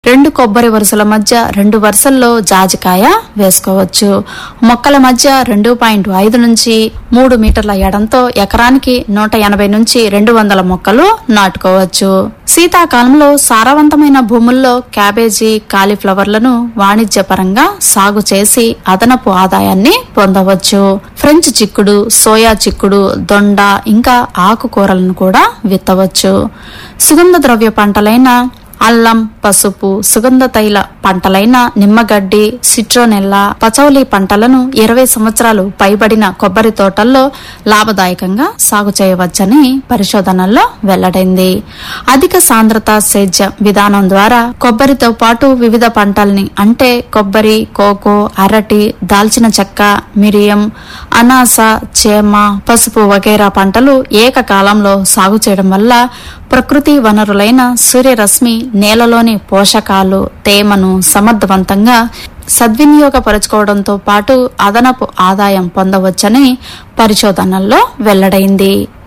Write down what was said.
రెండు కొబ్బరి వరుసల మధ్య రెండు వరుసల్లో జాజికాయ వేసుకోవచ్చు మొక్కల మధ్య రెండు పాయింట్ ఐదు నుంచి మూడు మీటర్ల ఎడంతో ఎకరానికి నూట ఎనభై నుంచి రెండు వందల మొక్కలు నాటుకోవచ్చు శీతాకాలంలో సారవంతమైన భూముల్లో క్యాబేజీ కాలీఫ్లవర్లను వాణిజ్యపరంగా సాగు చేసి అదనపు ఆదాయాన్ని పొందవచ్చు ఫ్రెంచ్ చిక్కుడు సోయా చిక్కుడు దొండ ఇంకా ఆకుకూరలను కూడా విత్తవచ్చు సుగంధ ద్రవ్య పంటలైన అల్లం పసుపు సుగంధ తైల పంటలైన నిమ్మగడ్డి సిట్రోనెల్లా పచౌలి పంటలను ఇరవై సంవత్సరాలు పైబడిన కొబ్బరి తోటల్లో లాభదాయకంగా సాగు చేయవచ్చని పరిశోధనల్లో వెల్లడైంది అధిక సాంద్రత సేద్య విధానం ద్వారా కొబ్బరితో పాటు వివిధ పంటల్ని అంటే కొబ్బరి కోకో అరటి దాల్చిన చెక్క మిరియం అనాస చేమ పసుపు వగైరా పంటలు ఏకకాలంలో సాగు చేయడం వల్ల ప్రకృతి వనరులైన సూర్యరశ్మి నేలలోని పోషకాలు తేమను సమర్థవంతంగా సద్వినియోగపరచుకోవడంతో పాటు అదనపు ఆదాయం పొందవచ్చని పరిశోధనల్లో వెల్లడైంది